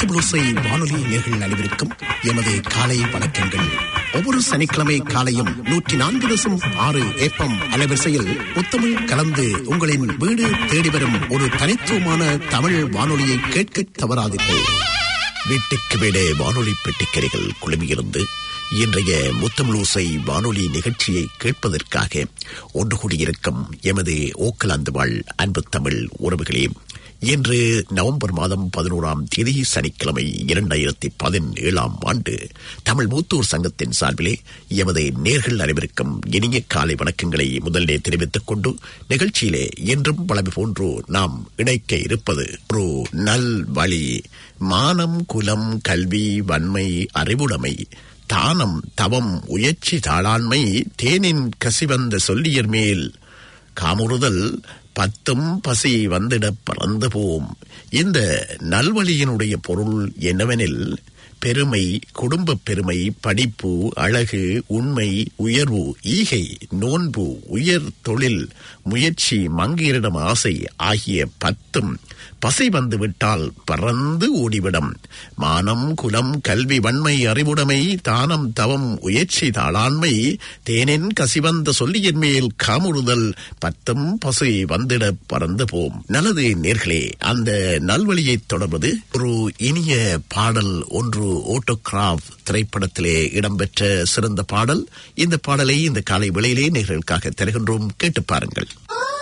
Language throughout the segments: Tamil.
முத்தமிழோசை வானொலி நேர்கள் அனைவருக்கும் எமது காலை வணக்கங்கள் ஒவ்வொரு சனிக்கிழமை காலையும் நூற்றி நான்கு தசம் ஆறு ஏப்பம் அலைவரிசையில் முத்தமிழ் கலந்து உங்களின் வீடு தேடி வரும் ஒரு தனித்துவமான தமிழ் வானொலியை கேட்க தவறாதீர்கள் வீட்டுக்கு வீடே வானொலி பெட்டிக்கரைகள் குழுமியிருந்து இன்றைய முத்தமிழோசை வானொலி நிகழ்ச்சியை கேட்பதற்காக ஒன்று கூடியிருக்கும் எமது ஓக்கலாந்து வாழ் அன்பு தமிழ் உறவுகளே இன்று நவம்பர் மாதம் பதினோராம் தேதி சனிக்கிழமை இரண்டாயிரத்தி பதினேழாம் ஆண்டு தமிழ் மூத்தூர் சங்கத்தின் சார்பிலே எமது நேர்கள் அனைவருக்கும் இனிய காலை வணக்கங்களை முதலிலே தெரிவித்துக் கொண்டு நிகழ்ச்சியிலே என்றும் வளமை போன்று நாம் இணைக்க இருப்பது ஒரு நல் வழி மானம் குலம் கல்வி வன்மை அறிவுடைமை தானம் தவம் உயர்ச்சி தாளாண்மை தேனின் கசிவந்த சொல்லியர் மேல் காமுறுதல் பத்தும் பசி வந்திட பறந்து போம் இந்த நல்வழியினுடைய பொருள் என்னவெனில் பெருமை குடும்ப பெருமை படிப்பு அழகு உண்மை உயர்வு ஈகை நோன்பு உயர் தொழில் முயற்சி மங்கையரிடம் ஆசை ஆகிய பத்தும் பசை வந்து விட்டால் பறந்து ஓடிவிடும் மானம் குலம் கல்வி வன்மை அறிவுடைமை தானம் தவம் உயர்ச்சி தாளாண்மை தேனின் கசிவந்த சொல்லியின் மேல் காமுறுதல் பத்தும் பசை வந்திட பறந்து போம் நல்லது நேர்களே அந்த நல்வழியை தொடர்வது ஒரு இனிய பாடல் ஒன்று ஓட்டோகிராஃப் திரைப்படத்திலே இடம்பெற்ற சிறந்த பாடல் இந்த பாடலை இந்த காலை விலையிலே நேர்களுக்காக தருகின்றோம் கேட்டு பாருங்கள்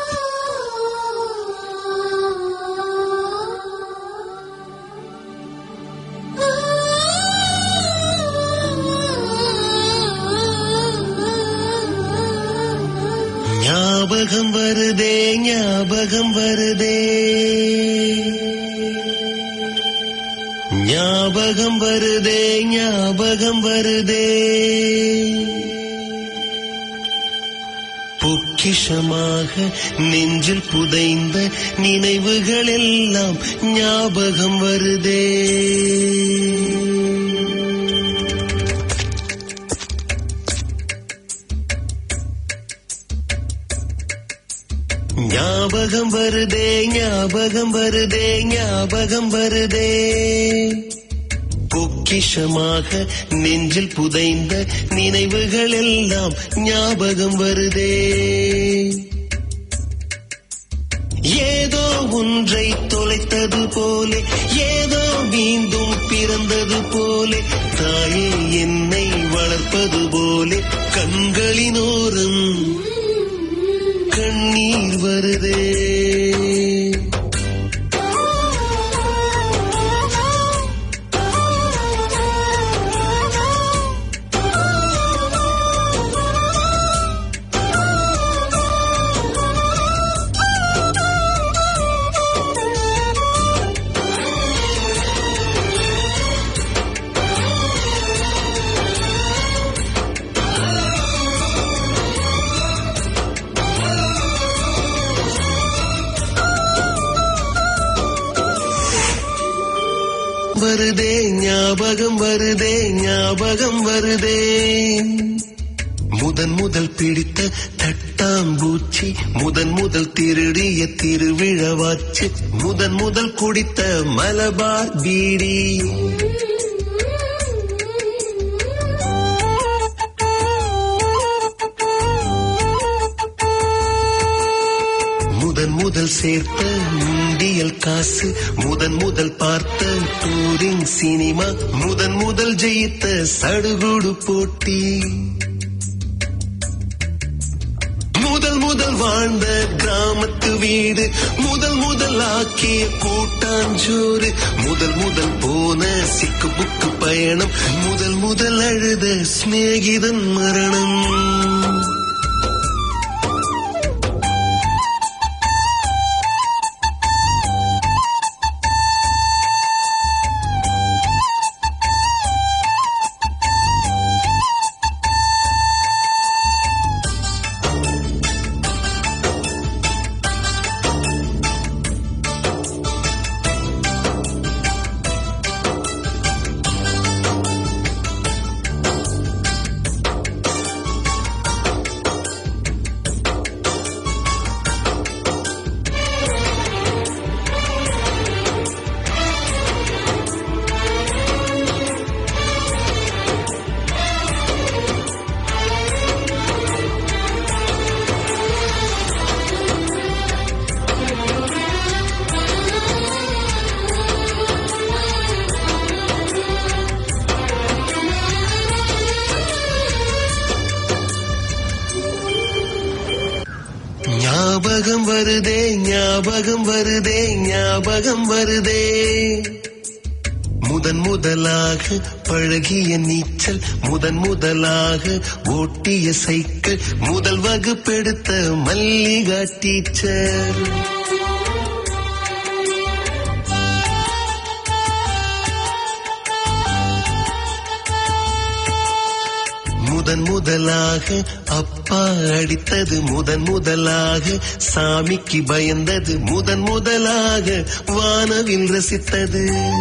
ஞாபகம் வருதே ஞாபகம் வருதே ஞாபகம் வருதே ஞாபகம் வருதே பொக்கிஷமாக நெஞ்சில் புதைந்த நினைவுகள் எல்லாம் ஞாபகம் வருதே ஞாபகம் வருதே ஞாபகம் வருதே ஞாபகம் வருதே பொக்கிஷமாக நெஞ்சில் புதைந்த நினைவுகள் எல்லாம் ஞாபகம் வருதே ஏதோ ஒன்றை தொலைத்தது போலே ஏதோ மீண்டும் பிறந்தது போலே தாயே என்னை வளர்ப்பது போலே கண்களினோரம் கண்ணீர் வருதே வருதே ஞாபகம் வருதே ஞாபகம் வருதே முதன் முதல் பிடித்த தட்டாம்பூச்சி முதன் முதல் திருடிய திருவிழவாச்சு முதன் முதல் குடித்த மலபார் பீடி முதன் முதல் சேர்த்த உண்டியல் காசு முதன் முதல் பார்த்த டூரிங் சினிமா முதன் முதல் ஜெயித்த சடுகுடு போட்டி முதல் முதல் வாழ்ந்த கிராமத்து வீடு முதல் முதல் ஆக்கிய கூட்டாஞ்சோறு முதல் முதல் போன சிக்கு புக்கு பயணம் முதல் முதல் அழுத சிநேகிதன் மரணம் ஞாபகம் வருதே ஞாபகம் வருதே ஞாபகம் வருதே முதன் முதலாக பழகிய நீச்சல் முதன் முதலாக ஓட்டிய சைக்கிள் முதல் வகுப்பெடுத்த மல்லிகா டீச்சர் முதன் முதலாக அப்பா அடித்தது முதன் முதலாக சாமிக்கு பயந்தது முதன் முதலாக வானவில் ரசித்தது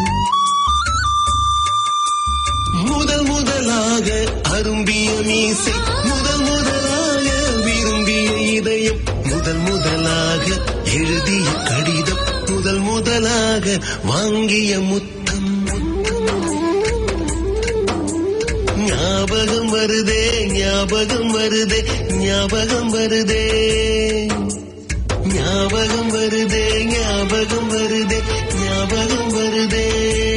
முதல் முதலாக அரும்பிய மீசை முதல் முதலாக விரும்பிய இதயம் முதல் முதலாக எழுதிய கடிதம் முதல் முதலாக வாங்கிய முத்தம் ஞாபகம் வருதே ஞாபகம் வருதே ஞாபகம் வருதே ஞாபகம் வருதே ஞாபகம் வருதே ஞாபகம் வருதே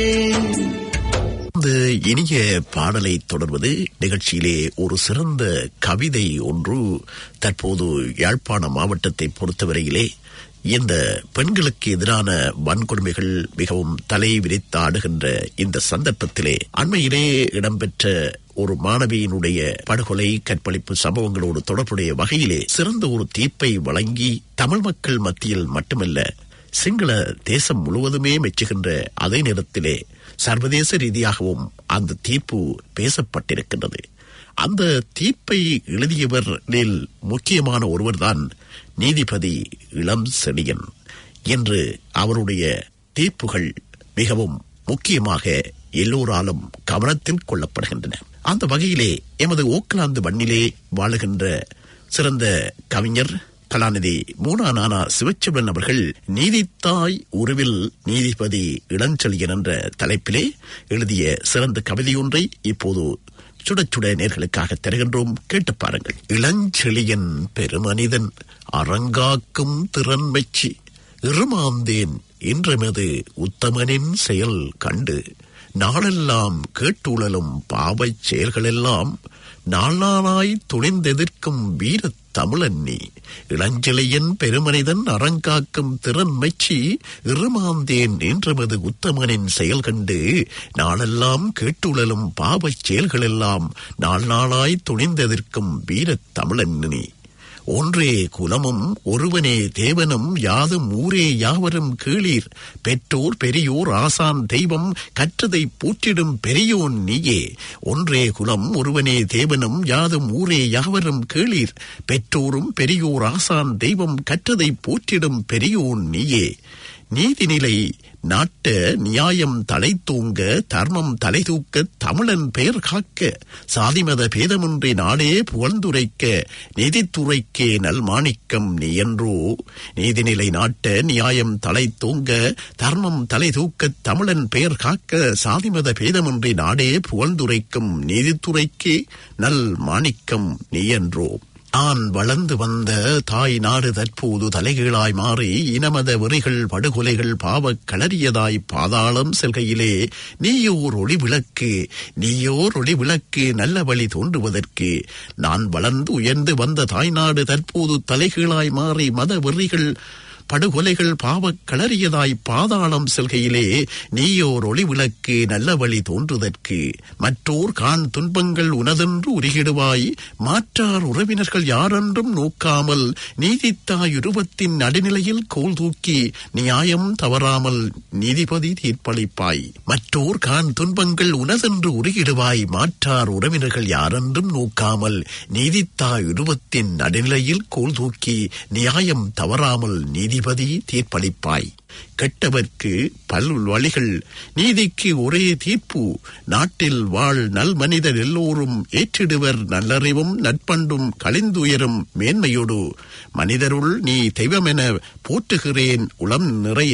இந்த இனிய பாடலை தொடர்வது நிகழ்ச்சியிலே ஒரு சிறந்த கவிதை ஒன்று தற்போது யாழ்ப்பாண மாவட்டத்தை பொறுத்தவரையிலே இந்த பெண்களுக்கு எதிரான வன்கொடுமைகள் மிகவும் தலை விரித்தாடுகின்ற இந்த சந்தர்ப்பத்திலே அண்மையிலே இடம்பெற்ற ஒரு மாணவியினுடைய படுகொலை கற்பழிப்பு சம்பவங்களோடு தொடர்புடைய வகையிலே சிறந்த ஒரு தீர்ப்பை வழங்கி தமிழ் மக்கள் மத்தியில் மட்டுமல்ல சிங்கள தேசம் முழுவதுமே மெச்சுகின்ற அதே நேரத்திலே சர்வதேச ரீதியாகவும் அந்த தீர்ப்பு பேசப்பட்டிருக்கின்றது அந்த தீர்ப்பை எழுதியவரில் முக்கியமான ஒருவர்தான் நீதிபதி இளம் செடியன் என்று அவருடைய தீர்ப்புகள் மிகவும் முக்கியமாக எல்லோராலும் கவனத்தில் கொள்ளப்படுகின்றன அந்த வகையிலே எமது ஓக்லாந்து மண்ணிலே வாழுகின்ற சிறந்த கவிஞர் கலாநிதி மூனா நானா சிவச்செவன் அவர்கள் நீதித்தாய் உருவில் நீதிபதி இளஞ்செழியன் என்ற தலைப்பிலே எழுதிய சிறந்த கவிதையொன்றை இப்போது சுட சுட நேர்களுக்காக தருகின்றோம் கேட்டு பாருங்கள் இளஞ்செழியன் பெருமனிதன் அரங்காக்கும் திறன் வச்சி இருமாந்தேன் இன்றமது உத்தமனின் செயல் கண்டு நாளெல்லாம் கேட்டுழலும் பாவைச் செயல்களெல்லாம் நாளானாய் துணிந்தெதிர்க்கும் வீரத் தமிழன் நீ இளஞ்சிலையன் பெருமனிதன் அறங்காக்கும் திறன் மெச்சி இருமாந்தேன் என்றமது உத்தமனின் செயல் கண்டு நாளெல்லாம் கேட்டுழலும் பாவச் செயல்களெல்லாம் நாள் நாளாய் துணிந்தெதிர்க்கும் வீரத் தமிழன் நீ ஒன்றே குலமும் ஒருவனே தேவனும் யாதும் ஊரே யாவரும் கீழீர் பெற்றோர் பெரியோர் ஆசான் தெய்வம் கற்றதை போற்றிடும் பெரியோன் நீயே ஒன்றே குலம் ஒருவனே தேவனும் யாதும் ஊரே யாவரும் கீழீர் பெற்றோரும் பெரியோர் ஆசான் தெய்வம் கற்றதை போற்றிடும் பெரியோன் நீயே நீதிநிலை நாட்ட நியாயம் தலை தூங்க தர்மம் தலை தூக்க தமிழன் பெயர் காக்க சாதிமத பேதமின்றி நாடே புகழ்ந்துரைக்க நீதித்துறைக்கே நல்மாணிக்கம் நீ என்றோ நீதிநிலை நாட்ட நியாயம் தலை தூங்க தர்மம் தலை தூக்க தமிழன் பெயர் காக்க சாதிமத பேதமின்றி நாடே புகழ்ந்துரைக்கும் நீதித்துறைக்கே நல் மாணிக்கம் நீ என்றோ நான் வளர்ந்து வந்த தாய் நாடு தற்போது தலைகீழாய் மாறி இனமத வெறிகள் படுகொலைகள் பாவக் களறியதாய் பாதாளம் செல்கையிலே நீயோர் ஒளி விளக்கு நீயோர் ஒளி விளக்கு நல்ல வழி தோன்றுவதற்கு நான் வளர்ந்து உயர்ந்து வந்த தாய்நாடு தற்போது தலைகீழாய் மாறி மத வெறிகள் படுகொலைகள் பாவக் களறியதாய் பாதாளம் செல்கையிலே நீயோர் ஒளி விளக்கு நல்ல வழி தோன்றுதற்கு மற்றோர் காண் துன்பங்கள் உனதென்று உருகிடுவாய் மாற்றார் உறவினர்கள் யாரென்றும் நோக்காமல் நீதித்தாய் உருவத்தின் நடுநிலையில் கோல் தூக்கி நியாயம் தவறாமல் நீதிபதி தீர்ப்பளிப்பாய் மற்றோர் காண் துன்பங்கள் உனதென்று உருகிடுவாய் மாற்றார் உறவினர்கள் யாரென்றும் நோக்காமல் நீதித்தாய் உருவத்தின் நடுநிலையில் கோல் தூக்கி நியாயம் தவறாமல் நீதிபதி தீர்ப்பளிப்பாய் கெட்டவர்க்கு பல் வழிகள் நீதிக்கு ஒரே தீர்ப்பு நாட்டில் வாழ் நல் மனிதர் எல்லோரும் ஏற்றிடுவர் நல்லறிவும் நட்பண்டும் கழிந்துயரும் மேன்மையோடு மனிதருள் நீ தெய்வமென போற்றுகிறேன் உளம் நிறைய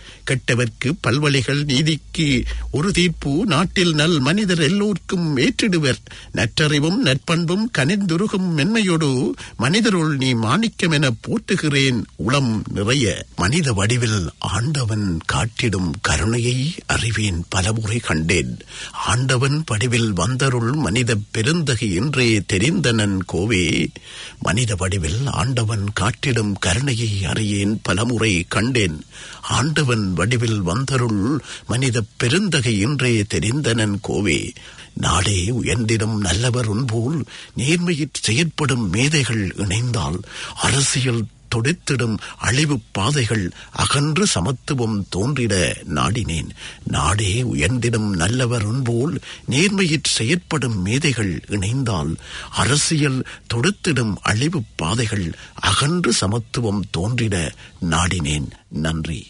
கெட்டவர்க்கு பல்வழிகள் நீதிக்கு ஒரு தீர்ப்பு நாட்டில் நல் மனிதர் எல்லோர்க்கும் ஏற்றிடுவர் நற்றறிவும் நற்பண்பும் கனிந்துருகும் மென்மையோடு மனிதருள் நீ மாணிக்கம் என போற்றுகிறேன் உளம் நிறைய மனித வடிவில் ஆண்டவன் காட்டிடும் கருணையை அறிவேன் பலமுறை கண்டேன் ஆண்டவன் படிவில் வந்தருள் மனித பெருந்தகை என்றே தெரிந்தனன் கோவே மனித வடிவில் ஆண்டவன் காட்டிடும் கருணையை அறியேன் பலமுறை கண்டேன் ஆண்டவன் வடிவில் வந்தருள் மனித பெருந்தகை என்றே தெரிந்தனன் கோவே நாடே உயர்ந்திடும் நல்லவர் உன்போல் நேர்மையிற் செயற்படும் மேதைகள் இணைந்தால் அரசியல் தொடுத்திடும் அழிவு பாதைகள் அகன்று சமத்துவம் தோன்றிட நாடினேன் நாடே உயர்ந்திடும் நல்லவர் உன்போல் நேர்மையிற் செயற்படும் மேதைகள் இணைந்தால் அரசியல் தொடுத்திடும் அழிவு பாதைகள் அகன்று சமத்துவம் தோன்றிட நாடினேன் நன்றி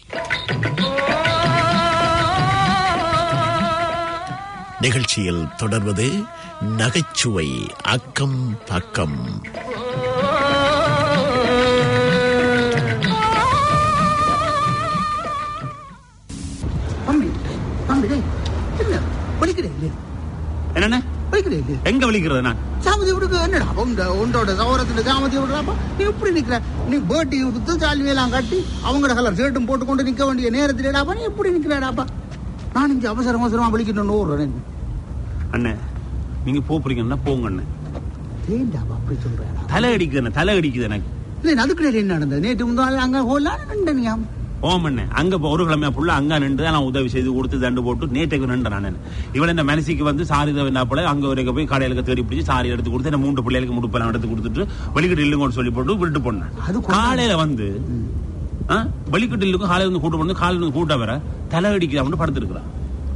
நிகழ்ச்சியில் தொடர்வது நகைச்சுவை அக்கம் பக்கம் தம்பி தம்பி டேய் என்ன வலிக்கிறே இல்லையா என்னண்ணே வலிக்கிறே இல்லையா எங்க வலிக்கிறது நான் சாமதி விடுக்கு என்னடா உண்ட உண்டோட சவரத்துல சாமதி விடுறாப்பா நீ எப்படி நிக்கிற நீ பேட்டி கொடுத்து சால்வியெல்லாம் கட்டி அவங்களோட கலர் ஷர்ட்டும் போட்டுக்கொண்டு நிக்க வேண்டிய நேரத்திலேடாப்பா நீ எப்படி நிக்கிறடாப்பா நான் இங்க அவசர அவசரமா வலிக்கணும்னு ஓடுறேன் அண்ணே நீங்க போறீங்கன்னா போங்க அண்ணே ஏண்டாப்பா அப்படி சொல்றேன் தலை அடிக்குது தலை அடிக்குது எனக்கு இல்லை அதுக்குள்ள என்ன நடந்தது நேற்று முந்தாள் அங்க போலாம் நின்றனியாம் ஓம் அண்ணே அங்க இப்ப ஒரு கிழமையா புள்ள அங்க நின்று நான் உதவி செய்து கொடுத்து தண்டு போட்டு நேற்றைக்கு நின்று நான் இவளை இந்த மனசிக்கு வந்து சாரி என்ன போல அங்க வரைக்கும் போய் கடையில தேடி பிடிச்சி சாரி எடுத்து கொடுத்து இந்த மூன்று பிள்ளைகளுக்கு முடுப்பெல்லாம் எடுத்து கொடுத்துட்டு வெளிக்கிட்டு இல்லுங்கன்னு சொல்லி போட்டு விட்டு போனேன் அது கொண்டு- காலையில வந்து ஆ, வெளிக்கிட்டு இல்லுக்கும் காலையில இருந்து கூட்டு பண்ணு காலையில இருந்து கூட்ட வர தலை அடிக்குது படுத்துருக்கிறான்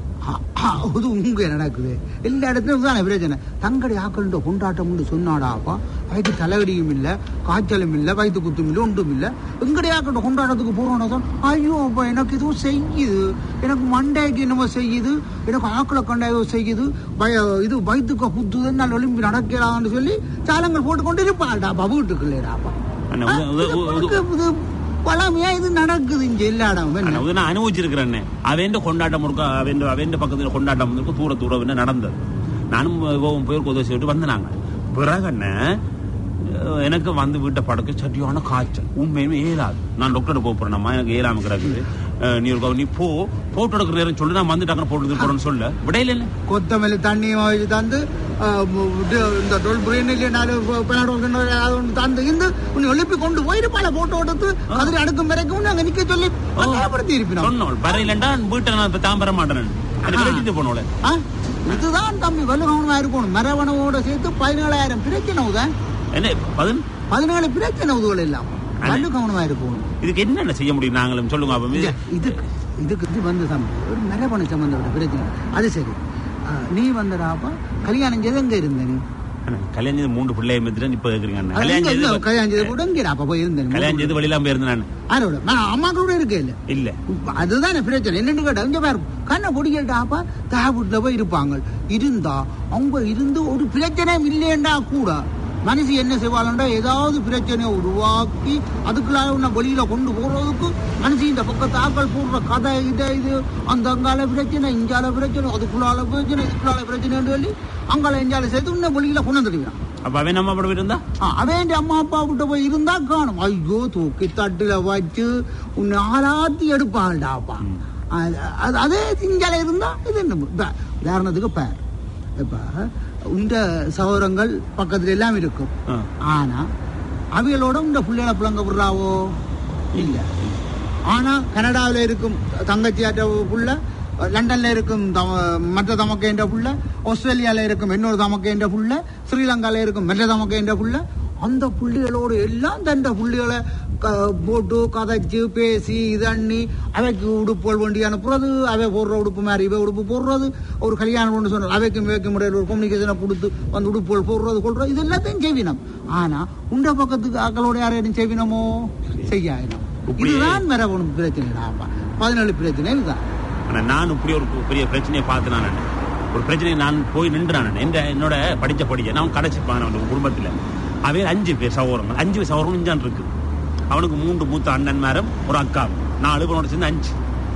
அது உங்க நடக்குது எல்லா இடத்துலயும் தானே பிரச்சனை தங்கடி ஆக்கள்ன்ற கொண்டாட்டம் உண்டு சொன்னாடாப்பா வயிற்று தலைவலியும் இல்ல காய்ச்சலும் இல்ல வயிற்று குத்தும் இல்ல ஒன்றும் இல்ல எங்கடி ஆக்கள்ன்ற கொண்டாட்டத்துக்கு போறோம்னா தான் ஐயோ அப்பா எனக்கு இதுவும் செய்யுது எனக்கு மண்டைக்கு என்னமோ செய்யுது எனக்கு ஆக்களை கண்டா ஏதோ செய்யுது வய இது வயிற்றுக்கு குத்துது நான் ஒலிம்பி நடக்கலாம்னு சொல்லி சாலங்கள் போட்டுக்கொண்டு இருப்பாள்டாப்பா வீட்டுக்குள்ளேடாப்பா அண்ணே, உத- உத- உத- உத- இது பழமையா இது நடக்குது இங்க எல்லா இடமும் ஆனா, என்ன? இது நான் அனுபவிச்சிருக்கிறேன் அவன் கொண்டாட்டம் இருக்க அவன் அவன் பக்கத்துல கொண்டாட்டம் இருக்கு தூர தூர வந்து நடந்தது நானும் இவன் போய் உதவி செய்துட்டு வந்தாங்க பிறகு என்ன அஹ், எனக்கு வந்து வீட்டை படுக்க சட்டியான காய்ச்சல் உண்மையுமே ஏறாது நான் டாக்டர் போறேன் நம்ம எனக்கு ஏறாம கிடக்குது அஹ், நீ ஒரு நீ போ போட்டு எடுக்கிற நேரம் சொல்லி நான் வந்து டக்குனு போட்டு போறேன்னு சொல்ல விடையில இல்ல கொத்தமல்லி தண்ணி வச்சு தந்து ஆ, மு- இது இந்த டோல் புரியல நாலு பெனாடோல் அது ஒன்று தந்து இந்த உன்னை எழுப்பி கொண்டு போயிருப்பாள போட்டோ எடுத்து அதில் அடுக்கும் வரைக்கும் அங்க நிக்க சொல்லி கட்டாயப்படுத்தி இருப்பினோம் சொன்னோம் வரையிலண்டா வீட்டை நான் இப்ப தாம்பர மாட்டேன் எனக்கு கட்டிட்டு போனோல ஆ? இதுதான் தம்பி வலு கவனமா இருக்கணும் மரவணவோட சேர்த்து பதினேழாயிரம் பிரச்சனை உதான் என்ன பதில் பதினேழு பிரச்சனை உதுகள் எல்லாம் வலு கவனமா இருக்கணும் இதுக்கு என்னென்ன செய்ய முடியும் நாங்களும் சொல்லுங்க அப்ப இது- இதுக்கு இதுக்கு இது வந்து சம்பந்தம் ஒரு மரபணு சம்பந்தப்பட்ட பிரச்சனை அது சரி ஆ, நீ வந்தடாப்பா கல்யாணம் செய்து எங்க இருந்த நீ அண்ணா, கல்யாணம் செய்து மூன்று பிள்ளைய மெத்துட்டு இப்ப கேக்குறீங்க அண்ணா. அது கல்யாணம் எங்க செய்து இல்ல, கல்யாணம் செய்து கூட இங்கே அப்ப போய் இருந்தேன் கல்யாணம் செய்து வெளியெல்லாம் போயிருந்தேன் நான் யாரோட நான் அம்மா கூட இருக்கே இல்ல இல்ல அதுதானே பிரச்சனை என்னன்னு கேட்டா இங்க பாரு கண்ணை பிடிக்கிட்டாப்பா தாபூட்ல போய் இருப்பாங்க இருந்தா அவங்க இருந்து ஒரு பிரச்சனை இல்லையண்டா கூட மனசு என்ன செய்வாளண்டா ஏதாவது பிரச்சனையை உருவாக்கி அதுக்குள்ளால உன்னை வெளியில கொண்டு போறதுக்கு மனசு இந்த பக்கத்து ஆக்கள் போடுற கதை இதை இது அந்த அங்கால பிரச்சனை இங்கால பிரச்சனை அதுக்குள்ளால பிரச்சனை இதுக்குள்ளால பிரச்சனைன்னு சொல்லி அங்கால இங்கால சேர்த்து உன்னை வெளியில கொண்டு வந்துடுவான் அப்ப அவன் நம்ம படம் இருந்தா ஆ, அவன் அம்மா அப்பா விட்டு போய் இருந்தா காணும் ஐயோ தூக்கி தட்டுல வச்சு உன்னை ஆளாத்தி எடுப்பாங்கடாப்பா அது- அது- அதே திங்கால இருந்தா இது என்ன இப்ப உதாரணத்துக்கு பேர் இப்ப இந்த சகோதரங்கள் பக்கத்துல எல்லாம் இருக்கும் ஆ. ஆனா அவிகளோட இந்த பிள்ளைகளை புழங்க விடுறாவோ இல்ல ஆனா கனடாவில் இருக்கும் தங்கச்சியாட்ட புள்ள லண்டன்ல இருக்கும் தம- மற்ற தமக்கேன்ற புள்ள ஆஸ்திரேலியால இருக்கும் இன்னொரு தமக்கேன்ற புள்ள ஸ்ரீலங்கால இருக்கும் மற்ற தமக்கேன்ற புள்ள அந்த புள்ளிகளோடு எல்லாம் தண்ட புள்ளிகளை க- போட்டு கதைச்சு பேசி இதண்ணி அவைக்கு உடுப்புகள் வண்டி அனுப்புறது அவை போடுற உடுப்பு மாதிரி இவை உடுப்பு போடுறது ஒரு கல்யாணம் ஒன்று சொன்ன அவைக்கும் இவைக்கும் முறையில் ஒரு கம்யூனிகேஷனை கொடுத்து அந்த உடுப்புகள் போடுறது கொள்றது இது எல்லாத்தையும் செய்வினம் ஆனா உண்ட பக்கத்துக்கு ஆக்களோட யாரையும் செய்வினமோ செய்யாயினம் இப்படி- இதுதான் மரபணு பிரச்சனை பதினேழு பிரச்சனை இதுதான் ஆனா நான் இப்படி ஒரு பெரிய பிரச்சனையை பார்த்து நான் ஒரு பிரச்சனையை நான் போய் நின்று நான் எந்த என்னோட படிச்ச படிச்ச நான் கடைச்சிப்பான் அவன் குடும்பத்துல அவன் அஞ்சு பேர் சகோதரங்கள் அஞ்சு பேர் சகோதரங்கள் இஞ்சான் இருக்கு அவனுக்கு மூன்று மூத்த அண்ணன் மேரம் ஒரு அக்கா நாலு பேரோட சேர்ந்து அஞ்சு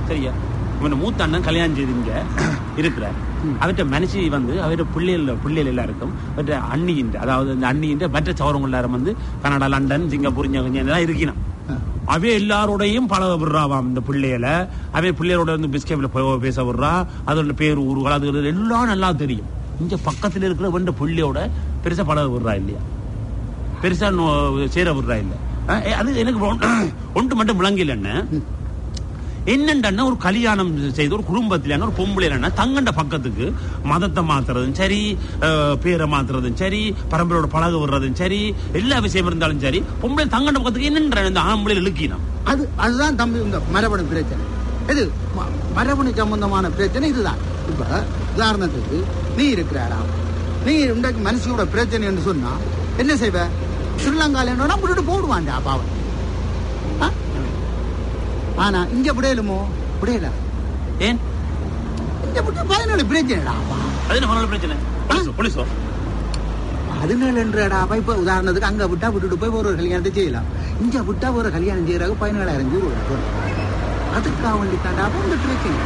சரியா இவன் மூத்த அண்ணன் கல்யாணம் செய்து இங்க இருக்கிறார் அவர்கிட்ட மனுஷி வந்து அவர்கிட்ட பிள்ளைகள் பிள்ளைகள் எல்லாருக்கும் அவர்கிட்ட அண்ணியின் அதாவது இந்த அண்ணியின் மற்ற சவரங்கள் எல்லாரும் வந்து கனடா லண்டன் சிங்கப்பூர் இங்க கொஞ்சம் எல்லாம் இருக்கணும் அவே எல்லாரோடையும் பழக விடுறாவாம் இந்த பிள்ளைகளை அவே பிள்ளைகளோட வந்து பிஸ்கேப்ல பேச விடுறா அதோட பேர் ஊர்கள் அது இது எல்லாம் நல்லா தெரியும் இங்க பக்கத்துல இருக்கிற வெண்ட பிள்ளையோட பெருசா பழக விடுறா இல்லையா பெருசா நோ- சேர விடுறா இல்ல அஹ் அது எனக்கு ஒன்று- ஒன்று மட்டும் விளங்கல என்ன என்னண்டா ஒரு கல்யாணம் செய்து ஒரு குடும்பத்துல ஒரு பொம்பளை என்ன தங்கண்ட பக்கத்துக்கு மதத்தை மாத்துறதும் சரி அஹ், பேரை மாத்துறதும் சரி பரம்பரையோட பழக விடுறதும் சரி எல்லா விஷயம் இருந்தாலும் சரி பொம்பளை தங்கண்ட பக்கத்துக்கு என்னன்ற இந்த ஆம்பளை இழுக்கினம் அது அதுதான் தம்பி இந்த மரபணு பிரச்சனை இது ம- மரபணு சம்பந்தமான பிரச்சனை இதுதான் இப்ப உதாரணத்துக்கு நீ இருக்கிறாரா நீ இன்றைக்கு மனுஷனோட பிரச்சனை என்று சொன்னா என்ன செய்வ ஸ்ரீலங்கால என்னன்னா விட்டுட்டு போடுவான்டா பாவம் ஆ? ஆனா இங்க விடையலுமோ விடையல ஏன் இங்க விட்டு பதினேழு பிரச்சனைடா அது என்ன மனோல பிரச்சனை போலீஸோ போலீஸோ பதினேழுன்றடா இப்ப உதாரணத்துக்கு அங்க விட்டா விட்டுட்டு போய் ஒரு கல்யாணத்தை செய்யலாம் இங்க விட்டா ஒரு கல்யாணம் செய்யறாங்க பதினேழாயிரம் ரூபாய் அதுக்காக வேண்டி தாண்டா இந்த பிரச்சனை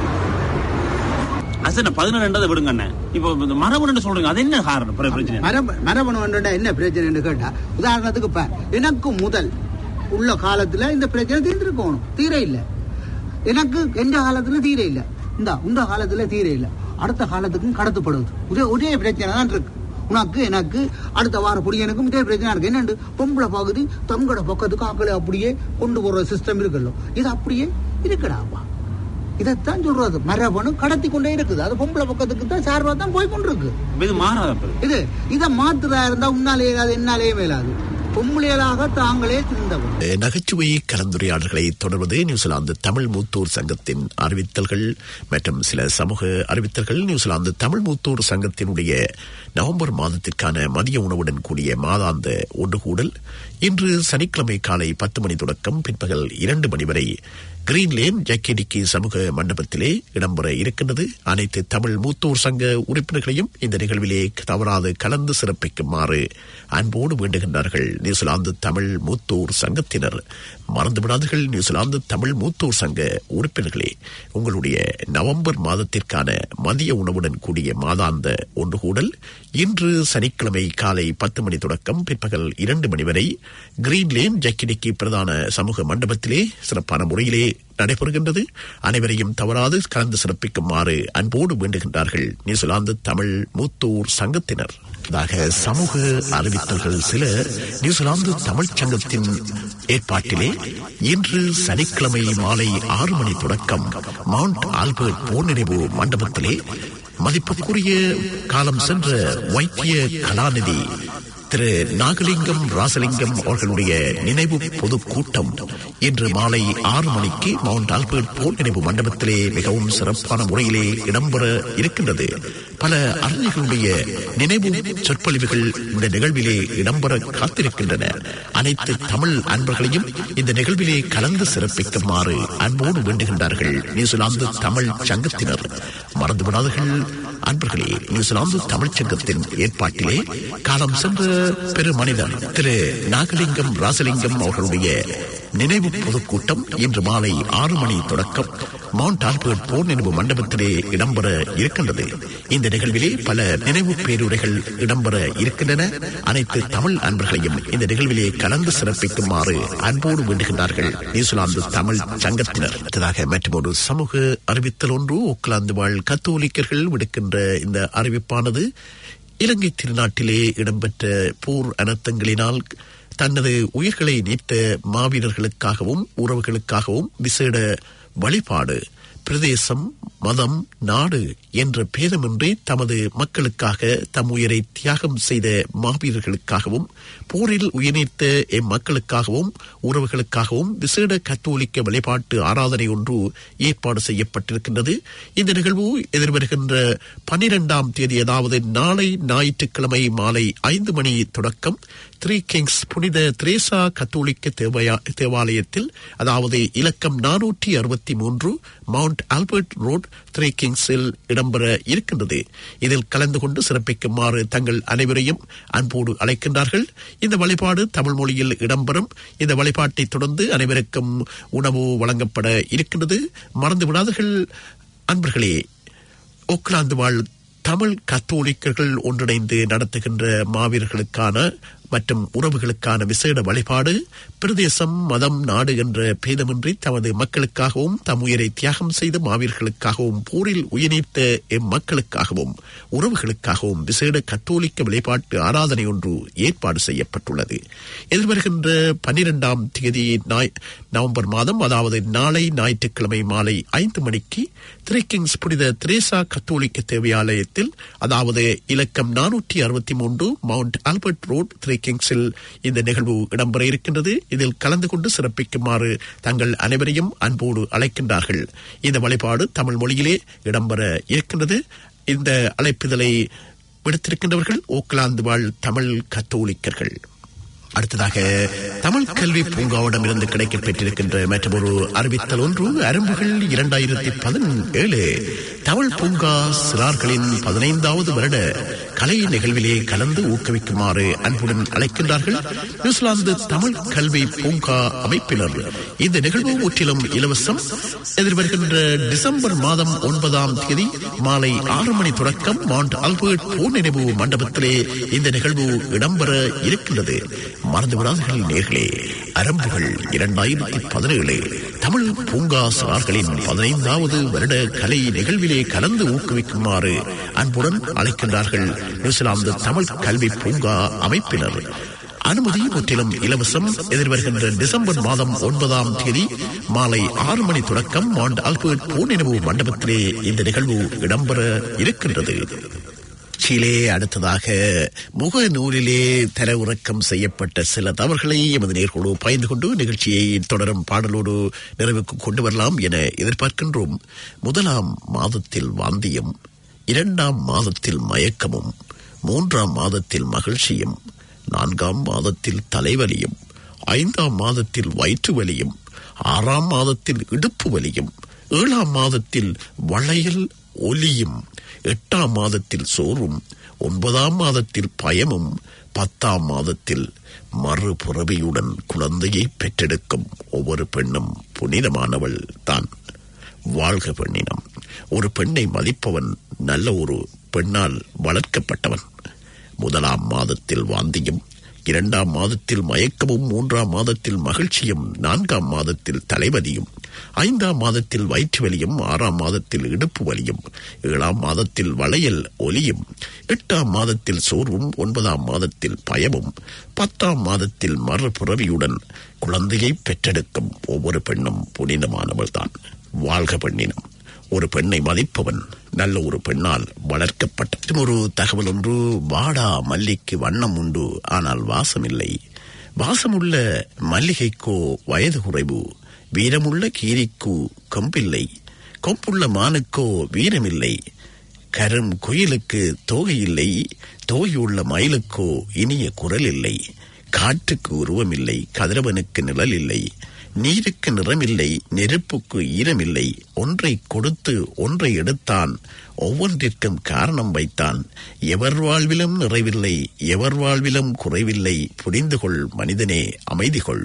அசன பதினேழுன்றதை விடுங்க அண்ணன் இப்போ இந்த மரபுன்னு சொல்றீங்க அது என்ன காரணம் பிற பிரச்சனை மரப மரபணு வேண்டா என்ன பிரச்சனைன்னு கேட்டா உதாரணத்துக்கு இப்ப எனக்கு முதல் உள்ள காலத்துல இந்த பிரச்சனை தீர்ந்திருக்கணும் தீர இல்ல எனக்கு எந்த காலத்துல தீர இல்ல இந்த இந்த காலத்துல தீர இல்ல அடுத்த காலத்துக்கும் கடத்தப்படுது ஒரே ஒரே பிரச்சனை தான் இருக்கு உனக்கு எனக்கு அடுத்த வார புடியனுக்கும் இதே பிரச்சனை இருக்கு என்னண்டு பொம்பளை பகுதி தங்கட பக்கத்துக்கு ஆக்களை அப்படியே கொண்டு போற சிஸ்டம் இருக்குல்ல இது அப்படியே இருக்குடாப்பா இதைத்தான் சொல்றது மரபணு கடத்தி கொண்டே இருக்குது அது பொம்பளை பக்கத்துக்கு தான் சார்பா தான் போய் கொண்டிருக்கு இது மாறாத பிறகு. இது இத மாத்துறா இருந்தா உன்னாலே இயலாது என்னாலே மேலாது பொம்பளைகளாக தாங்களே திருந்தவன் நகைச்சுவை கலந்துரையாடல்களை தொடர்வது நியூசிலாந்து தமிழ் மூத்தோர் சங்கத்தின் அறிவித்தல்கள் மற்றும் சில சமூக அறிவித்தல்கள் நியூசிலாந்து தமிழ் மூத்தோர் சங்கத்தினுடைய நவம்பர் மாதத்திற்கான மதிய உணவுடன் கூடிய மாதாந்த ஒன்றுகூடல் இன்று சனிக்கிழமை காலை பத்து மணி தொடக்கம் பிற்பகல் இரண்டு மணி வரை கிரீன்லேன் ஜக்கேடிக்கு சமூக மண்டபத்திலே இடம்பெற இருக்கின்றது அனைத்து தமிழ் மூத்தோர் சங்க உறுப்பினர்களையும் இந்த நிகழ்விலே தவறாது கலந்து சிறப்பிக்குமாறு அன்போடு வேண்டுகின்றார்கள் நியூசிலாந்து தமிழ் மூத்தோர் சங்கத்தினர் மறந்துவிடாதீர்கள் நியூசிலாந்து தமிழ் மூத்தோர் சங்க உறுப்பினர்களே உங்களுடைய நவம்பர் மாதத்திற்கான மதிய உணவுடன் கூடிய மாதாந்த ஒன்றுகூடல் இன்று சனிக்கிழமை காலை பத்து மணி தொடக்கம் பிற்பகல் இரண்டு மணி வரை கிரீன்லேன் ஜக்கிடிக்கு பிரதான சமூக மண்டபத்திலே சிறப்பான முறையிலே நடைபெறுகின்றது அனைவரையும் தவறாது கலந்து சிறப்பிக்குமாறு அன்போடு வேண்டுகின்றார்கள் நியூசிலாந்து தமிழ் மூத்தோர் சங்கத்தினர் இதாக சமூக அறிவித்தல்கள் சில நியூசிலாந்து தமிழ்ச் சங்கத்தின் ஏற்பாட்டிலே இன்று சனிக்கிழமை மாலை ஆறு மணி தொடக்கம் மவுண்ட் ஆல்பர்ட் போர் நினைவு மண்டபத்திலே மதிப்புக்குரிய காலம் சென்ற வைத்திய கலாநிதி திரு நாகலிங்கம் ராசலிங்கம் அவர்களுடைய நினைவு பொது கூட்டம் இன்று மாலை ஆறு மணிக்கு மவுண்ட் ஆல்பர்ட் போர் நினைவு மண்டபத்திலே மிகவும் சிறப்பான முறையிலே இடம்பெற இருக்கின்றது பல அறிஞர்களுடைய நினைவு சொற்பொழிவுகள் இந்த நிகழ்விலே இடம்பெற காத்திருக்கின்றன அனைத்து தமிழ் அன்பர்களையும் இந்த நிகழ்விலே கலந்து சிறப்பிக்குமாறு அன்போடு வேண்டுகின்றார்கள் நியூசிலாந்து தமிழ் சங்கத்தினர் மறந்துவிடாதீர்கள் அன்பர்களே நியூசிலாந்து தமிழ்ச் சங்கத்தின் ஏற்பாட்டிலே காலம் சென்ற பெரு மனிதர் திரு நாகலிங்கம் ராசலிங்கம் அவர்களுடைய நினைவு பொதுக்கூட்டம் இன்று மாலை ஆறு மணி தொடக்கம் மவுண்ட் ஆல்பர்ட் போர் நினைவு மண்டபத்திலே இடம்பெற இருக்கின்றது இந்த நிகழ்விலே பல நினைவு பேருரைகள் இடம்பெற இருக்கின்றன அனைத்து தமிழ் அன்பர்களையும் இந்த நிகழ்விலே கலந்து சிறப்பிக்குமாறு அன்போடு வேண்டுகின்றார்கள் நியூசிலாந்து தமிழ் சங்கத்தினர் அடுத்ததாக மற்றும் ஒரு சமூக அறிவித்தல் ஒன்று ஓக்லாந்து வாழ் கத்தோலிக்கர்கள் விடுக்கின்ற இந்த அறிவிப்பானது இலங்கை திருநாட்டிலே இடம்பெற்ற போர் அனர்த்தங்களினால் தனது உயிர்களை நீத்த மாவீரர்களுக்காகவும் உறவுகளுக்காகவும் விசேட வழிபாடு பிரதேசம் மதம் நாடு என்ற பேதமின்றி தமது மக்களுக்காக தம் உயிரை தியாகம் செய்த மாவீரர்களுக்காகவும் போரில் உயிர்நீத்த எம்மக்களுக்காகவும் உறவுகளுக்காகவும் விசேட கத்தோலிக்க வழிபாட்டு ஆராதனை ஒன்று ஏற்பாடு செய்யப்பட்டிருக்கின்றது இந்த நிகழ்வு எதிர்வருகின்ற பன்னிரெண்டாம் தேதி அதாவது நாளை ஞாயிற்றுக்கிழமை மாலை ஐந்து மணி தொடக்கம் த்ரீ கிங்ஸ் புனித திரேசா கத்தோலிக்க தேவயா- தேவாலயத்தில் அதாவது இலக்கம் நானூற்றி அறுபத்தி மூன்று mount mount Albert road three கிங்ஸில் இடம்பெற இருக்கின்றது இதில் கலந்து கொண்டு சிறப்பிக்குமாறு தங்கள் அனைவரையும் அன்போடு அழைக்கின்றார்கள் இந்த வழிபாடு தமிழ் மொழியில் இடம்பெறும் இந்த வழிபாட்டை தொடர்ந்து அனைவருக்கும் உணவு வழங்கப்பட இருக்கின்றது மறந்து விடாதீர்கள் அன்பர்களே ஓக்லாந்து வாழ் தமிழ் கத்தோலிக்கர்கள் ஒன்றிணைந்து நடத்துகின்ற மாவீரர்களுக்கான மற்றும் உறவுகளுக்கான விசேட வழிபாடு பிரதேசம் மதம் நாடு என்ற பேதமின்றி தமது மக்களுக்காகவும் தம் உயிரை தியாகம் செய்த மாவீரர்களுக்காகவும் போரில் உயிர்நீத்த எம்மக்களுக்காகவும் உறவுகளுக்காகவும் விசேட கத்தோலிக்க வழிபாட்டு ஆராதனை ஒன்று ஏற்பாடு செய்யப்பட்டுள்ளது எதிர்வருகின்ற பனிரெண்டாம் தேதி ஞாய்- நவம்பர் மாதம் அதாவது நாளை ஞாயிற்றுக்கிழமை மாலை ஐந்து மணிக்கு திரைக்கிங்ஸ் புனித திரேசா கத்தோலிக்க தேவையாலயத்தில் அதாவது இலக்கம் நானூற்றி அறுபத்தி மூன்று மவுண்ட் ஆல்பர்ட் ரோட் திரைக்கிங்ஸில் இந்த நிகழ்வு இடம்பெற இருக்கின்றது இதில் கலந்து கொண்டு சிறப்பிக்குமாறு தங்கள் அனைவரையும் அன்போடு அழைக்கின்றார்கள் இந்த வழிபாடு தமிழ் மொழியிலே இடம்பெற இருக்கின்றது இந்த அழைப்பிதழை விடுத்திருக்கின்றவர்கள் ஓக்லாந்து வாழ் தமிழ் கத்தோலிக்கர்கள் அடுத்ததாக தமிழ் கல்வி பூங்காவிடம் இருந்து கிடைக்கப் பெற்றிருக்கின்ற மற்றொரு அறிவித்தல் ஒன்று அரும்புகள் இரண்டாயிரத்தி பதினேழு தமிழ் பூங்கா சிறார்களின் பதினைந்தாவது வருட கலை நிகழ்விலே கலந்து ஊக்குவிக்குமாறு அன்புடன் அழைக்கின்றார்கள் நியூசிலாந்து தமிழ் கல்வி பூங்கா அமைப்பினர் இந்த நிகழ்வு முற்றிலும் இலவசம் எதிர்வருகின்ற டிசம்பர் மாதம் ஒன்பதாம் தேதி மாலை ஆறு மணி தொடக்கம் மாண்ட் ஆல்பர்ட் போர் நினைவு மண்டபத்திலே இந்த நிகழ்வு இடம்பெற இருக்கின்றது மறந்து விடாதீர்கள் நேர்களே அரம்புகள் இரண்டாயிரத்தி பதினேழு தமிழ் பூங்கா சார்களின் பதினைந்தாவது வருட கலை நிகழ்விலே கலந்து ஊக்குவிக்குமாறு அன்புடன் அழைக்கின்றார்கள் நியூசிலாந்து தமிழ் கல்வி பூங்கா அமைப்பினர் அனுமதி முற்றிலும் இலவசம் எதிர்வருகின்ற டிசம்பர் மாதம் ஒன்பதாம் தேதி மாலை ஆறு மணி தொடக்கம் மாண்ட் ஆல்பர்ட் பூநினைவு மண்டபத்திலே இந்த நிகழ்வு இடம்பெற இருக்கின்றது சீலே அடுத்ததாக முகநூலிலே தரவிறக்கம் செய்யப்பட்ட சில தவறுகளை எமது நேர்களோடு பயந்து கொண்டு நிகழ்ச்சியை தொடரும் பாடலோடு நிறைவுக்கு கொண்டு வரலாம் என எதிர்பார்க்கின்றோம் முதலாம் மாதத்தில் வாந்தியம் இரண்டாம் மாதத்தில் மயக்கமும் மூன்றாம் மாதத்தில் மகிழ்ச்சியும் நான்காம் மாதத்தில் தலைவலியும் ஐந்தாம் மாதத்தில் வயிற்று வலியும் ஆறாம் மாதத்தில் இடுப்பு வலியும் ஏழாம் மாதத்தில் வளையல் ஒலியும் எட்டாம் மாதத்தில் சோறும் ஒன்பதாம் மாதத்தில் பயமும் பத்தாம் மாதத்தில் மறுபுறவியுடன் குழந்தையை பெற்றெடுக்கும் ஒவ்வொரு பெண்ணும் புனிதமானவள் தான் வாழ்க பெண்ணினம் ஒரு பெண்ணை மதிப்பவன் நல்ல ஒரு பெண்ணால் வளர்க்கப்பட்டவன் முதலாம் மாதத்தில் வாந்தியும் இரண்டாம் மாதத்தில் மயக்கமும் மூன்றாம் மாதத்தில் மகிழ்ச்சியும் நான்காம் மாதத்தில் தலைவதியும் ஐந்தாம் மாதத்தில் வயிற்று வலியும் ஆறாம் மாதத்தில் இடுப்பு வலியும் ஏழாம் மாதத்தில் வளையல் ஒலியும் எட்டாம் மாதத்தில் சோர்வும் ஒன்பதாம் மாதத்தில் பயமும் பத்தாம் மாதத்தில் மறுபுறவியுடன் குழந்தையை பெற்றெடுக்கும் ஒவ்வொரு பெண்ணும் புனிதமானவள்தான் வாழ்க பெண்ணினம் ஒரு பெண்ணை மதிப்பவன் நல்ல ஒரு பெண்ணால் வளர்க்கப்பட்ட ஒரு தகவல் ஒன்று வாடா மல்லிக்கு வண்ணம் உண்டு ஆனால் வாசம் இல்லை வாசமுள்ள மல்லிகைக்கோ வயது குறைவு வீரமுள்ள கீரிக்கு கொம்பில்லை கொம்புள்ள மானுக்கோ வீரமில்லை கரும் குயிலுக்கு தோகை இல்லை தோகையுள்ள மயிலுக்கோ இனிய குரல் இல்லை காற்றுக்கு உருவமில்லை கதிரவனுக்கு நிழல் இல்லை நீருக்கு நிறமில்லை நெருப்புக்கு ஈரமில்லை ஒன்றை கொடுத்து ஒன்றை எடுத்தான் ஒவ்வொன்றிற்கும் காரணம் வைத்தான் எவர் வாழ்விலும் நிறைவில்லை எவர் வாழ்விலும் குறைவில்லை புரிந்து கொள் மனிதனே அமைதி கொள்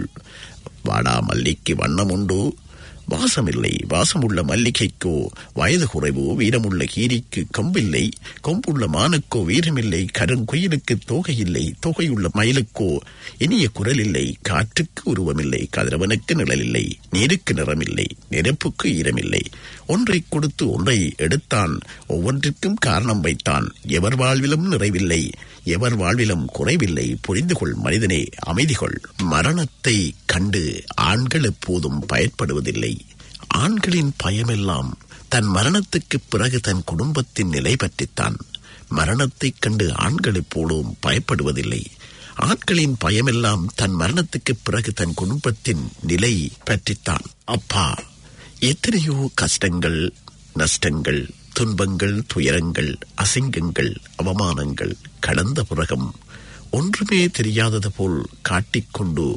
வாடா மல்லிக்கு வண்ணம் உண்டு வாசமில்லை வாசமுள்ள மல்லிகைக்கோ வயது குறைவோ வீரமுள்ள கீரிக்கு கொம்பில்லை கொம்புள்ள மானுக்கோ வீரமில்லை கருங்குயிலுக்கு தோகையில்லை தொகையுள்ள மயிலுக்கோ இனிய குரல் இல்லை காற்றுக்கு உருவமில்லை கதிரவனுக்கு நிழலில்லை நீருக்கு நிறமில்லை நெருப்புக்கு ஈரமில்லை ஒன்றை கொடுத்து ஒன்றை எடுத்தான் ஒவ்வொன்றிற்கும் காரணம் வைத்தான் எவர் வாழ்விலும் நிறைவில்லை எவர் வாழ்விலும் குறைவில்லை புரிந்து கொள் மனிதனே அமைதி கொள் மரணத்தை கண்டு ஆண்கள் எப்போதும் பயப்படுவதில்லை ஆண்களின் பயமெல்லாம் தன் மரணத்துக்கு பிறகு தன் குடும்பத்தின் நிலை பற்றித்தான் மரணத்தைக் கண்டு ஆண்கள் எப்போதும் பயப்படுவதில்லை ஆண்களின் பயமெல்லாம் தன் மரணத்துக்கு பிறகு தன் குடும்பத்தின் நிலை பற்றித்தான் அப்பா எத்தனையோ கஷ்டங்கள் நஷ்டங்கள் துன்பங்கள் துயரங்கள் அசிங்கங்கள் அவமானங்கள் கடந்த பிறகும் ஒன்றுமே தெரியாதது போல் காட்டிக்கொண்டு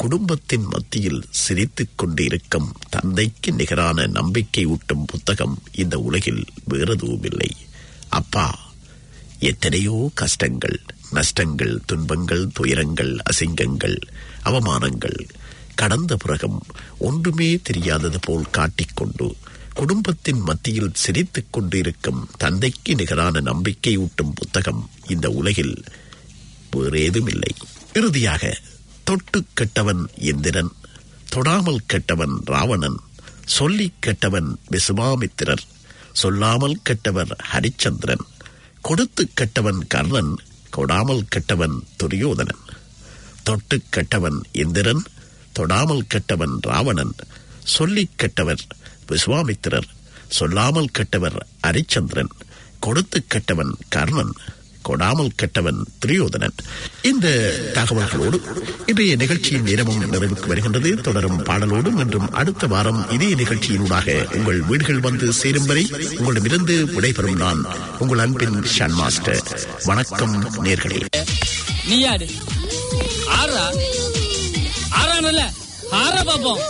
குடும்பத்தின் மத்தியில் சிரித்துக் கொண்டிருக்கும் தந்தைக்கு நிகரான நம்பிக்கை ஊட்டும் புத்தகம் இந்த உலகில் வேறெதுவுமில்லை அப்பா எத்தனையோ கஷ்டங்கள் நஷ்டங்கள் துன்பங்கள் துயரங்கள் அசிங்கங்கள் அவமானங்கள் கடந்த பிறகும் ஒன்றுமே தெரியாதது போல் காட்டிக்கொண்டு குடும்பத்தின் மத்தியில் சிரித்துக் கொண்டிருக்கும் தந்தைக்கு நிகரான நம்பிக்கை ஊட்டும் புத்தகம் இந்த உலகில் வேறேதுமில்லை இறுதியாக தொட்டு கெட்டவன் இந்திரன் தொடாமல் கெட்டவன் ராவணன் சொல்லி கெட்டவன் விசுவாமித்திரர் சொல்லாமல் கெட்டவர் ஹரிச்சந்திரன் கொடுத்து கெட்டவன் கர்ணன் கொடாமல் கெட்டவன் துரியோதனன் தொட்டு கெட்டவன் இந்திரன் தொடாமல் கெட்டவன் ராவணன் சொல்லி கெட்டவர் விஸ்வாமித்திரர் சொல்லாமல் கெட்டவர் ஹரிச்சந்திரன் கொடுத்து கெட்டவன் கர்ணன் கொடாமல் கெட்டவன் துரியோதனன் இந்த தகவல்களோடு இன்றைய நிகழ்ச்சியின் நேரமும் நிறைவுக்கு வருகின்றது தொடரும் பாடலோடு மற்றும் அடுத்த வாரம் இதே நிகழ்ச்சியினூடாக உங்கள் வீடுகள் வந்து சேரும் வரை உங்களிடமிருந்து விடைபெறும் நான் உங்கள் அன்பின் ஷன் மாஸ்டர் வணக்கம் நேர்களே நீ யாரு ஆறா ஆறானல்ல ஆறா பாப்போம்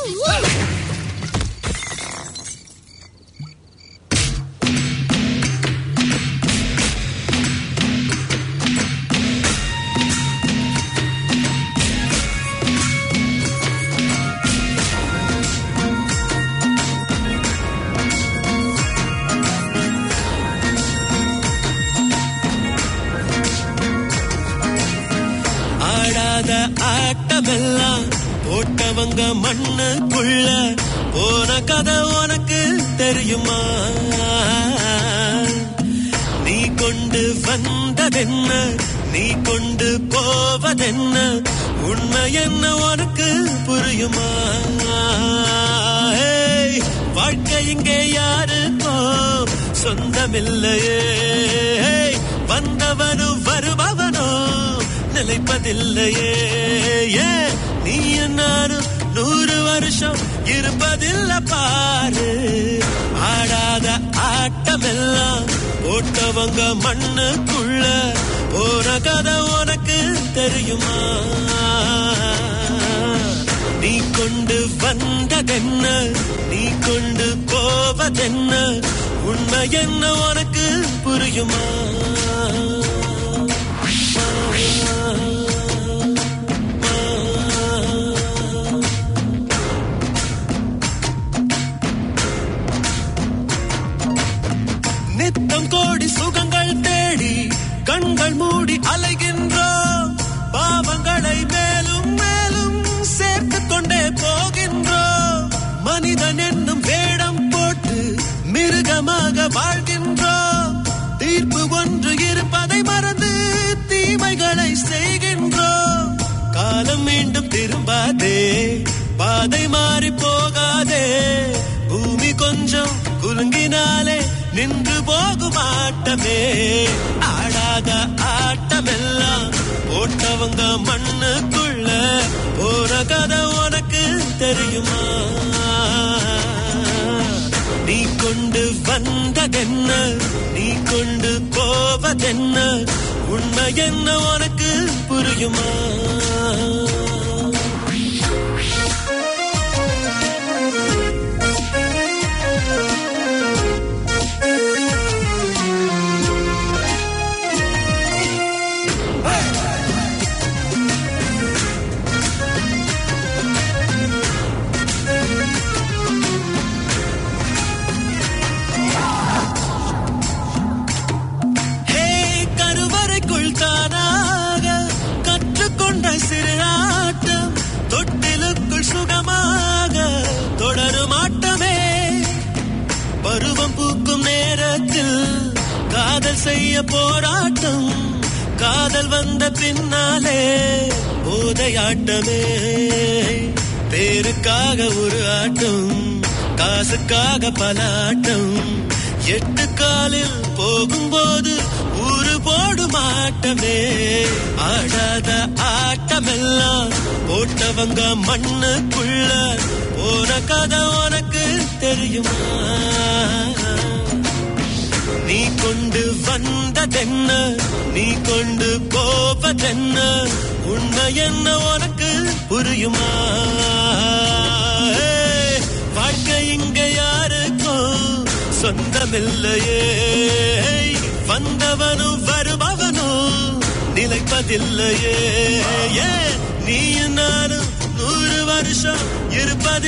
ஆடாத ஆட்டமெல்லாம் போட்டவங்க மண்ணுக்குள்ள போன கதை உனக்கு தெரியுமா நீ கொண்டு வந்ததென்ன நீ கொண்டு போவதென்ன உண்மை என்ன உனக்கு புரியுமா ஏய், வாழ்க்கை இங்கே யாருக்கோ சொந்தமில்லையே ஏய், வந்தவனும் வருபவனோ நிலைப்பதில்லையே ஏன் நீ நானும் நூறு வருஷம் இருப்பதில்ல பாரு ஆடாத ஆட்டமெல்லாம் போட்டவங்க மண்ணுக்குள்ள போன கதை உனக்கு தெரியுமா நீ கொண்டு வந்ததென்ன நீ கொண்டு போவதென்ன உண்மை என்ன உனக்கு புரியுமா நித்தம் கோடி சுகங்கள் தேடி கண்கள் மூடி அலைகின்றோம் பாவங்களை மேலும் மேலும் சேர்த்து கொண்டே போகின்றோம் மனிதன் என்னும் வேடம் போட்டு மிருகமாக வாழ்கின்றோம் தீர்ப்பு ஒன்று இருப்பதை மறந்து தீமைகளை செய்கின்றோம் காலம் மீண்டும் திரும்பாதே பாதை மாறி போகாதே பூமி கொஞ்சம் குலுங்கினாலே நின்று போகும் ஆட்டமே ஆடாத ஆட்டமெல்லாம் போட்டவங்க மண்ணுக்குள்ள போற கதை உனக்கு தெரியுமா நீ கொண்டு வந்ததென்ன நீ கொண்டு போவதென்ன உண்மை என்ன உனக்கு புரியுமா ஹே கருவறைக்குள் தானாக கற்றுக்கொண்ட சிறு ஆட்டம் தொட்டிலுக்குள் சுகமாக தொடரும் ஆட்டமே பருவம் பூக்கும் நேரத்தில் காதல் செய்ய போராட்டம் காதல் வந்த பின்னாலே போதையாட்டமே பேருக்காக ஒரு ஆட்டம் காசுக்காக பல ஆட்டம் எட்டு காலில் போகும்போது ஊரு போடும் ஆட்டமே ஆடாத ஆட்டமெல்லாம் போட்டவங்க மண்ணுக்குள்ள போன கதை உனக்கு தெரியுமா நீ கொண்டு வந்ததென்ன நீ கொண்டு போவதென்ன உண்மை என்ன உனக்கு புரியுமா ஏய், வாழ்க்கை இங்க யாருக்கும் சொந்தமில்லையே வந்தவனும் வருபவனும் நிலைப்பதில்லையே ஏன் நீ நானும் நூறு வருஷம் இருப்பதில்லை